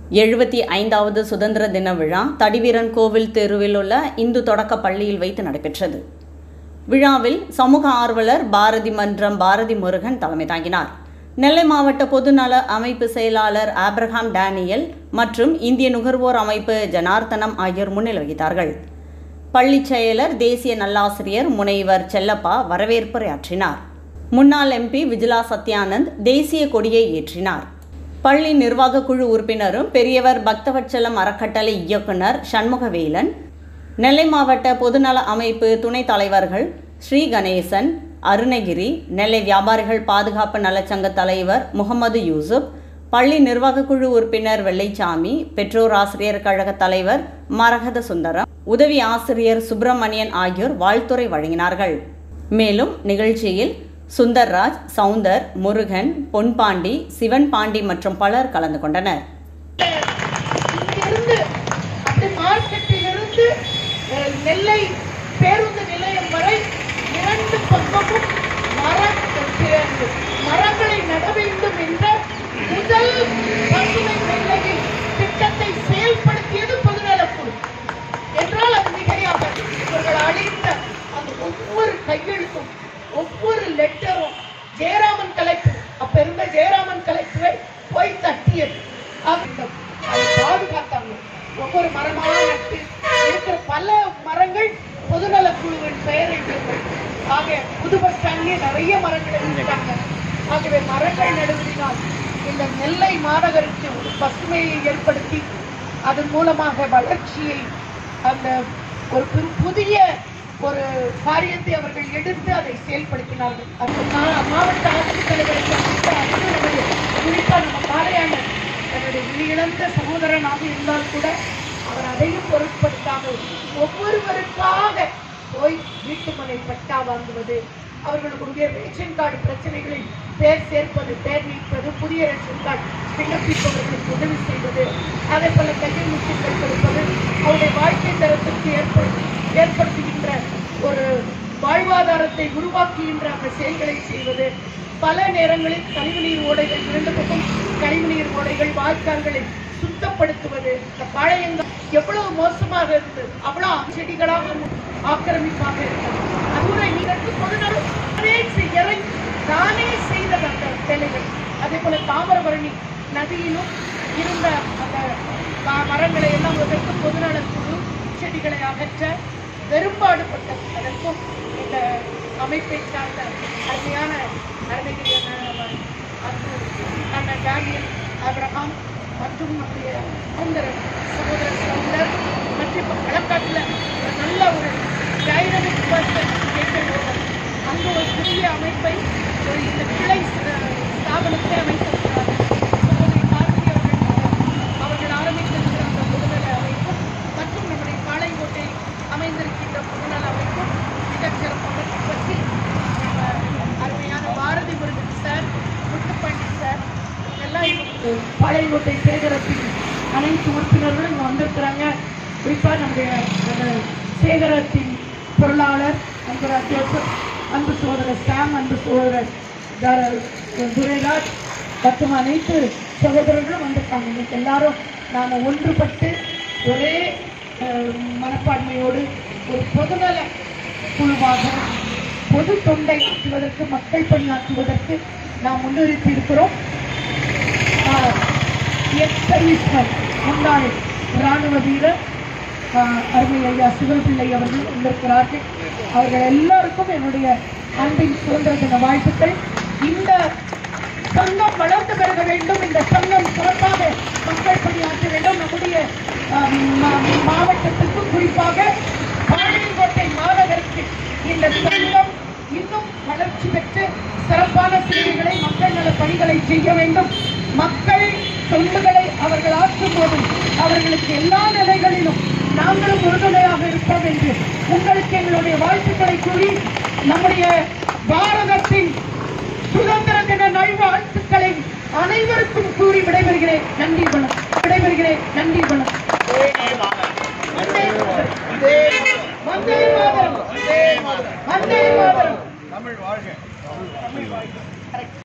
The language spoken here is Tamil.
எழுபத்தி ஐந்தாவது சுதந்திர தின விழா தடிவீரன் கோவில் தெருவில் உள்ள இந்து தொடக்க பள்ளியில் வைத்து நடைபெற்றது விழாவில் சமூக ஆர்வலர் பாரதி மன்றம் பாரதி முருகன் தலைமை தாங்கினார் நெல்லை மாவட்ட பொதுநல அமைப்பு செயலாளர் ஆப்ரஹாம் டேனியல் மற்றும் இந்திய நுகர்வோர் அமைப்பு ஜனார்த்தனம் ஆகியோர் முன்னிலை வகித்தார்கள் பள்ளிச் செயலர் தேசிய நல்லாசிரியர் முனைவர் செல்லப்பா வரவேற்புரையாற்றினார் முன்னாள் எம்பி விஜிலா சத்யானந்த் தேசிய கொடியை ஏற்றினார் பள்ளி நிர்வாக குழு உறுப்பினரும் பெரியவர் பக்தவட்சலம் அறக்கட்டளை இயக்குனர் சண்முகவேலன் நெல்லை மாவட்ட பொதுநல அமைப்பு துணைத் தலைவர்கள் ஸ்ரீ கணேசன் அருணகிரி நெல்லை வியாபாரிகள் பாதுகாப்பு நலச்சங்க தலைவர் முகமது யூசுப் பள்ளி நிர்வாக குழு உறுப்பினர் வெள்ளைச்சாமி பெற்றோர் ஆசிரியர் கழக தலைவர் மரகத சுந்தரம் உதவி ஆசிரியர் சுப்பிரமணியன் ஆகியோர் வாழ்த்துரை வழங்கினார்கள் மேலும் நிகழ்ச்சியில் சுந்தர்ராஜ் சவுந்தர் முருகன் பொன்பாண்டி சிவன் பாண்டி மற்றும் பலர் கலந்து கொண்டனர் இங்கிருந்து அந்த மார்க்கெட்டிலிருந்து அஹ், நெல்லை பேருந்து நிலையம் வரை இரண்டு பக்கமும் மரம் அஹ், மரங்களை நட வேண்டும் என்ற முதல் பசுமை நெல்லையை திட்டத்தை செயல்படுத்தியது பொதுநலக்குழு என்றால் அது மிகையாக இவர்கள் அளித்த அந்த ஒவ்வொரு கையெழுத்தும் ஒவ்வொரு லெட்டரும் ஜெயராமன் கலெக்டர் அப்ப இருந்த ஜெயராமன் கலெக்டரை போய் தட்டியது அவங்க அதை பாதுகாத்தாங்க ஒவ்வொரு மரமாக நட்டு இருக்கிற பல மரங்கள் பொதுநல குழுவின் பெயரில் இருக்கு ஆக புது பஸ் ஸ்டாண்ட்லயே நிறைய மரங்கள் இருக்காங்க ஆகவே மரங்கள் நடுவதினால் இந்த நெல்லை மாநகருக்கு ஒரு பசுமையை ஏற்படுத்தி அதன் மூலமாக வளர்ச்சியை அந்த ஒரு பெரு- புதிய ஒரு காரியத்தை அவர்கள் எடுத்து அதை செயல்படுத்தினார்கள் அந்த மா- மாவட்ட ஆட்சித்தலைவரை சந்தித்த அலுவலர்கள், குறிப்பா நம்ம பாளையாளர் தன்னுடைய விழியிழந்த சகோதரனாக இருந்தால் கூட அவர் அதையும் பொருட்படுத்தாமல் ஒவ்வொருவருக்காக போய் வீட்டுமனை பட்டா வாங்குவது அவர்களுடைய ரேஷன் கார்டு பிரச்சனைகளில் பேர் சேர்ப்பது பேர் நீக்குவது புதிய ரேஷன் கார்டு விண்ணப்பிப்பவர்களுக்கு உதவி செய்வது அதே போல கையில் முற்றுகள் கொடுப்பது அவருடைய வாழ்க்கை தரத்திற்கு ஏற்படுத்தி ஏற்படுத்துகின்ற ஒரு வாழ்வாதாரத்தை உருவாக்குகின்ற அந்த செயல்களை செய்வது பல நேரங்களில் கழிவுநீர் ஓடைகள் இரண்டு பக்கம் கழிவுநீர் ஓடைகள் வாய்க்கால்களை சுத்தப்படுத்துவது இந்த பாளையங்கள் எவ்வளவு மோசமாக இருந்தது அவ்வளவு செடிகளாக ஆக்கிரமிப்பாக இருந்தது அதுவரை இதற்கு பொதுநலம் தானே செய்- இறங்கி தானே செய்தது அந்த வேலைகள் அதே போல தாமிரபரணி நதியிலும் இருந்த அந்த ம- மரங்களை எல்லாம் அதற்கு பொதுநலக் குழு செடிகளை அகற்ற பெரும்பாடுபட்டது அதற்கும் இந்த அமைப்பை சார்ந்த அருமையான அருணகிரி அண்ணன் அன்பு அண்ணன் டேனியல் அப்ரஹாம் மற்றும் நம்முடைய சௌந்தரன் சகோதரர் சௌந்தர் மற்றும் இப்போ களக்காட்டில் ஒரு நல்ல ஒரு டைனமிக் பர்சன் கேட்கப்படுவார் அங்கு ஒரு புதிய அமைப்பை ஒரு இந்த கிளை அஹ், ஸ்தாபனத்தை அமைத்திருக்கிறார் சகோதரி கார்த்தி அவர்கள் அவர்கள் ஆரம்பித்திருக்கிற அந்த பொதுநல அமைப்பும் மற்றும் நம்முடைய பாளையங்கோட்டை அமைந்திருக்கின்ற பொதுநல அமைப்பும் மிகச் சிறப்பாக பின்பற்றி நம்ம அருமையான பாரதி முருகன் சார் முத்துப்பாண்டி சார் எல்லாம் இவங்க பாளையங்கோட்டை சேகரத்தின் அனைத்து உறுப்பினர்களும் இங்க வந்திருக்கிறாங்க குறிப்பா நம்முடைய அந்த சேகரத்தின் பொருளாளர் அன்பு ஜோசப் அன்பு சகோதரர் சாம் அன்பு சகோதரர் த- துரைராஜ் மற்றும் அனைத்து சகோதரர்களும் வந்திருக்காங்க இன்னைக்கு எல்லாரும் நாம ஒன்றுபட்டு ஒரே அஹ், மனப்பான்மையோடு ஒரு பொதுநல குழுவாக பொது தொண்டை ஆற்றுவதற்கு மக்கள் பணியாற்றுவதற்கு நாம் முன்னிறுத்தி இருக்கிறோம் எக்ஸ் சர்வீஸ்மேன் முன்னாள் ராணுவ வீரர் ஆஹ், அருமை ஐயா சிவபிள்ளை அவர்கள் வந்திருக்கிறார்கள் அவர்கள் எல்லாருக்கும் என்னுடைய அன்பின் சுதந்திர தின வாழ்த்துக்கள் இந்த சங்கம் வளர்ந்து பெருக வேண்டும் இந்த சங்கம் சிறப்பாக மக்கள் பணியாற்ற வேண்டும் நம்முடைய ஆஹ், மா- மாவட்டத்திற்கு குறிப்பாக பாளையங்கோட்டை மாநகருக்கு இந்த சங்கம் இன்னும் வளர்ச்சி பெற்று சிறப்பான சேவைகளை மக்கள் நல பணிகளை செய்ய வேண்டும் மக்கள் தொண்டுகளை அவர்கள் ஆற்றும் போது அவர்களுக்கு எல்லா நிலைகளிலும் நாங்களும் உறுதுணையாக இருப்போம் என்று உங்களுக்கு எங்களுடைய வாழ்த்துக்களை கூறி நம்முடைய பாரதத்தின் சுதந்திர தின நல்வாழ்த்துக்களை அனைவருக்கும் கூறி விடைபெறுகிறேன் நன்றி வணக்கம் விடைபெறுகிறேன் நன்றி வணக்கம் வந்தே மாதரம். வந்தே மாதரம் வந்தே மாதரம் தமிழ் வாழ்க Correct.